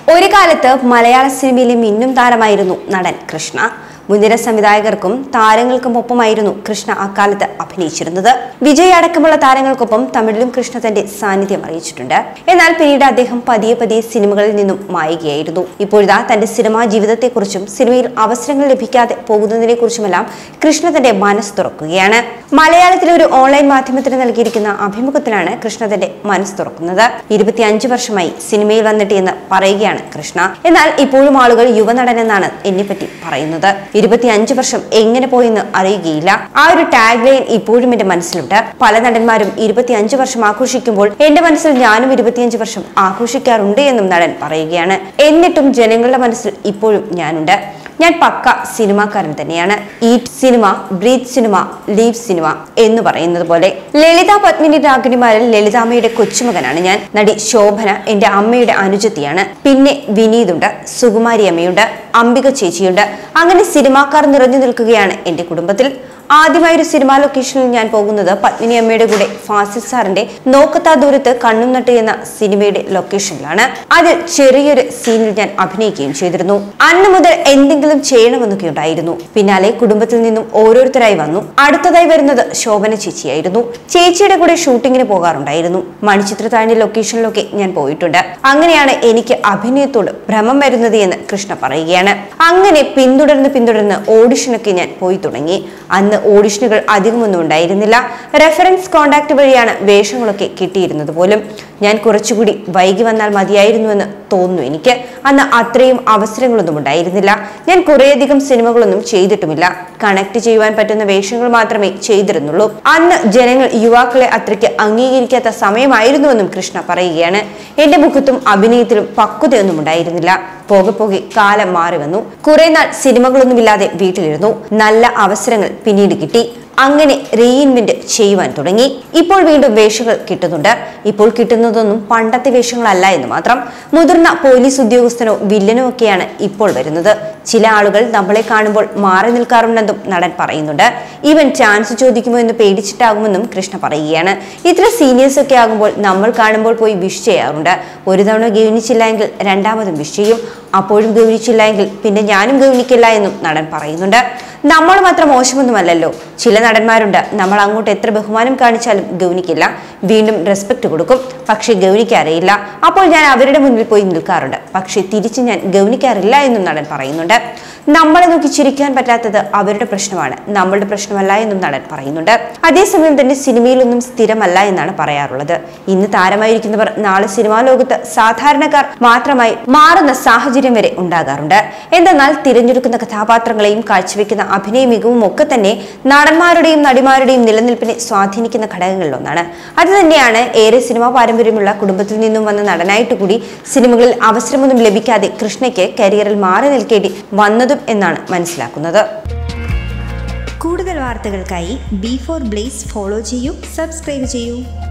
ഒരു കാലത്ത് മലയാള സിനിമയിലെ മിന്നും താരമായിരുന്നു നടൻ കൃഷ്ണ മുൻനിര സംവിധായകർക്കും താരങ്ങൾക്കും ഒപ്പമായിരുന്നു കൃഷ്ണ അക്കാലത്ത് അഭിനയിച്ചിരുന്നത് വിജയ് അടക്കമുള്ള താരങ്ങൾക്കൊപ്പം തമിഴിലും കൃഷ്ണ തന്റെ സാന്നിധ്യം അറിയിച്ചിട്ടുണ്ട് എന്നാൽ പിന്നീട് അദ്ദേഹം പതിയെ പതിയെ സിനിമകളിൽ നിന്നും മായുകയായിരുന്നു ഇപ്പോഴിതാ തന്റെ സിനിമാ ജീവിതത്തെക്കുറിച്ചും സിനിമയിൽ അവസരങ്ങൾ ലഭിക്കാതെ പോകുന്നതിനെ കുറിച്ചുമെല്ലാം കൃഷ്ണ തന്റെ മനസ്സ് തുറക്കുകയാണ് മലയാളത്തിലെ ഒരു ഓൺലൈൻ മാധ്യമത്തിന് നൽകിയിരിക്കുന്ന അഭിമുഖത്തിലാണ് കൃഷ്ണ തന്റെ മനസ്സ് തുറക്കുന്നത് ഇരുപത്തിയഞ്ച് വർഷമായി സിനിമയിൽ വന്നിട്ട് എന്ന് പറയുകയാണ് കൃഷ്ണ എന്നാൽ ഇപ്പോഴും ആളുകൾ യുവനടൻ എന്നാണ് എന്നെപ്പറ്റി പറയുന്നത് ഇരുപത്തിയഞ്ച് വർഷം എങ്ങനെ പോയെന്ന് അറിയുകയില്ല ആ ഒരു ടാഗ് ലൈൻ ഇപ്പോഴും എന്റെ മനസ്സിലുണ്ട് പല നടന്മാരും ഇരുപത്തിയഞ്ച് വർഷം ആഘോഷിക്കുമ്പോൾ എന്റെ മനസ്സിൽ ഞാനും ഇരുപത്തിയഞ്ച് വർഷം ആഘോഷിക്കാറുണ്ട് എന്നും നടൻ പറയുകയാണ് എന്നിട്ടും ജനങ്ങളുടെ മനസ്സിൽ ഇപ്പോഴും ഞാനുണ്ട് ഞാൻ പക്ക സിനിമാക്കാരൻ തന്നെയാണ് ഈ cinema breathe cinema live cinema എന്ന് പറയുന്നത് പോലെ ലളിത പത്മിനി രാഗിണിമാരിൽ ലളിതാമ്മയുടെ കൊച്ചുമകനാണ് ഞാൻ നടി ശോഭന എന്റെ അമ്മയുടെ അനുജത്തിയാണ് പിന്നെ വിനീതുണ്ട് സുകുമാരി അമ്മയുണ്ട് അംബിക ചേച്ചിയുണ്ട് അങ്ങനെ സിനിമാക്കാർ നിറഞ്ഞു നിൽക്കുകയാണ് എന്റെ കുടുംബത്തിൽ ആദ്യമായി ഒരു സിനിമാ ലൊക്കേഷനിൽ ഞാൻ പോകുന്നത് പത്മിനി അമ്മയുടെ കൂടെ ഫാസിൽ സാറിന്റെ നോക്കത്താ ദൂരത്ത് കണ്ണും നട്ട് എന്ന സിനിമയുടെ ലൊക്കേഷനിലാണ് അതിൽ ചെറിയൊരു സീനിൽ ഞാൻ അഭിനയിക്കുകയും ചെയ്തിരുന്നു അന്ന് മുതൽ എന്തെങ്കിലും ചെയ്യണമെന്നൊക്കെ ഉണ്ടായിരുന്നു പിന്നാലെ കുടുംബത്തിൽ നിന്നും ഓരോരുത്തരായി വന്നു അടുത്തതായി വരുന്നത് ശോഭന ചേച്ചിയായിരുന്നു ചേച്ചിയുടെ കൂടെ ഷൂട്ടിങ്ങിന് പോകാറുണ്ടായിരുന്നു മണിച്ചിത്രത്താഴിന്റെ ലൊക്കേഷനിലൊക്കെ ഞാൻ പോയിട്ടുണ്ട് അങ്ങനെയാണ് എനിക്ക് അഭിനയത്തോട് ഭ്രമം വരുന്നത് എന്ന് കൃഷ്ണ പറയുകയാണ് അങ്ങനെ പിന്തുടർന്ന് പിന്തുടർന്ന് ഓഡിഷനൊക്കെ ഞാൻ പോയി തുടങ്ങി അന്ന് ഓഡിഷനുകൾ അധികമൊന്നും ഉണ്ടായിരുന്നില്ല റെഫറൻസ് കോണ്ടാക്ട് വഴിയാണ് വേഷങ്ങളൊക്കെ കിട്ടിയിരുന്നത് പോലും ഞാൻ കുറച്ചുകൂടി വൈകി വന്നാൽ മതിയായിരുന്നുവെന്ന് തോന്നുന്നു എനിക്ക് അന്ന് അത്രയും അവസരങ്ങളൊന്നും ഉണ്ടായിരുന്നില്ല ഞാൻ കുറേയധികം സിനിമകളൊന്നും ചെയ്തിട്ടുമില്ല കണക്ട് ചെയ്യുവാൻ പറ്റുന്ന വേഷങ്ങൾ മാത്രമേ ചെയ്തിരുന്നുള്ളൂ അന്ന് ജനങ്ങൾ യുവാക്കളെ അത്രയ്ക്ക് അംഗീകരിക്കാത്ത സമയമായിരുന്നുവെന്നും കൃഷ്ണ പറയുകയാണ് എന്റെ മുഖത്തും അഭിനയത്തിലും പക്വതയൊന്നും ഉണ്ടായിരുന്നില്ല പോകെ പോകെ കാലം മാറി വന്നു കുറെ നാൾ സിനിമകളൊന്നുമില്ലാതെ വീട്ടിലിരുന്നു നല്ല അവസരങ്ങൾ പിന്നീട് കിട്ടി അങ്ങനെ റീഇൻവെന്റ് ചെയ്യുവാൻ തുടങ്ങി ഇപ്പോൾ വീണ്ടും വേഷങ്ങൾ കിട്ടുന്നുണ്ട് ഇപ്പോൾ കിട്ടുന്നതൊന്നും പണ്ടത്തെ വേഷങ്ങളല്ല എന്ന് മാത്രം മുതിർന്ന പോലീസ് ഉദ്യോഗസ്ഥനോ വില്ലനോ ഒക്കെയാണ് ഇപ്പോൾ വരുന്നത് ചില ആളുകൾ നമ്മളെ കാണുമ്പോൾ മാറി നിൽക്കാറുണ്ടെന്നും നടൻ പറയുന്നുണ്ട് ഈവൻ ചാൻസ് ചോദിക്കുമോ എന്ന് പേടിച്ചിട്ടാകുമെന്നും കൃഷ്ണ പറയുകയാണ് ഇത്ര സീനിയേഴ്സ് ഒക്കെ ആകുമ്പോൾ നമ്മൾ കാണുമ്പോൾ പോയി വിഷ് ചെയ്യാറുണ്ട് ഒരു തവണ ഗവനിച്ചില്ല എങ്കിൽ രണ്ടാമതും വിഷ് ചെയ്യും അപ്പോഴും ഗൗനിച്ചില്ല എങ്കിൽ പിന്നെ ഞാനും ഗൗനിക്കില്ല എന്നും നടൻ പറയുന്നുണ്ട് നമ്മൾ മാത്രം മോശമൊന്നുമല്ലല്ലോ ചില നടന്മാരുണ്ട് നമ്മൾ അങ്ങോട്ട് എത്ര ബഹുമാനം കാണിച്ചാലും ഗൗനിക്കില്ല വീണ്ടും റെസ്പെക്ട് കൊടുക്കും പക്ഷെ ഗൗനിക്കാറിയില്ല അപ്പോൾ ഞാൻ അവരുടെ മുന്നിൽ പോയി നിൽക്കാറുണ്ട് പക്ഷെ തിരിച്ച് ഞാൻ ഗൗനിക്കാറില്ല എന്നും നടൻ പറയുന്നുണ്ട് നമ്മളെ നോക്കി ചിരിക്കാൻ പറ്റാത്തത് അവരുടെ പ്രശ്നമാണ് നമ്മളുടെ പ്രശ്നമല്ല എന്നും നടൻ പറയുന്നുണ്ട് അതേസമയം തന്നെ സിനിമയിലൊന്നും സ്ഥിരമല്ല എന്നാണ് പറയാറുള്ളത് ഇന്ന് താരമായിരിക്കുന്നവർ നാളെ സിനിമാ ലോകത്ത് സാധാരണക്കാർ മാത്രമായി മാറുന്ന സാഹചര്യം വരെ ഉണ്ടാകാറുണ്ട് എന്തെന്നാൽ തിരഞ്ഞെടുക്കുന്ന കഥാപാത്രങ്ങളെയും കാഴ്ചവെക്കുന്ന അഭിനയ മികവും ഒക്കെ തന്നെ നടന്മാരുടെയും നടിമാരുടെയും നിലനിൽപ്പിനെ സ്വാധീനിക്കുന്ന ഘടകങ്ങളിലൊന്നാണ് അത് തന്നെയാണ് ഏറെ സിനിമാ പാരമ്പര്യമുള്ള കുടുംബത്തിൽ നിന്നും വന്ന നടനായിട്ട് കൂടി സിനിമകളിൽ അവസരമൊന്നും ലഭിക്കാതെ കൃഷ്ണയ്ക്ക് കരിയറിൽ മാറി നിൽക്കേണ്ടി വന്നതും എന്നാണ് മനസ്സിലാക്കുന്നത് കൂടുതൽ വാർത്തകൾക്കായി ബി ഫോർ ബ്ലേസ് ഫോളോ ചെയ്യൂ സബ്സ്ക്രൈബ് ചെയ്യൂ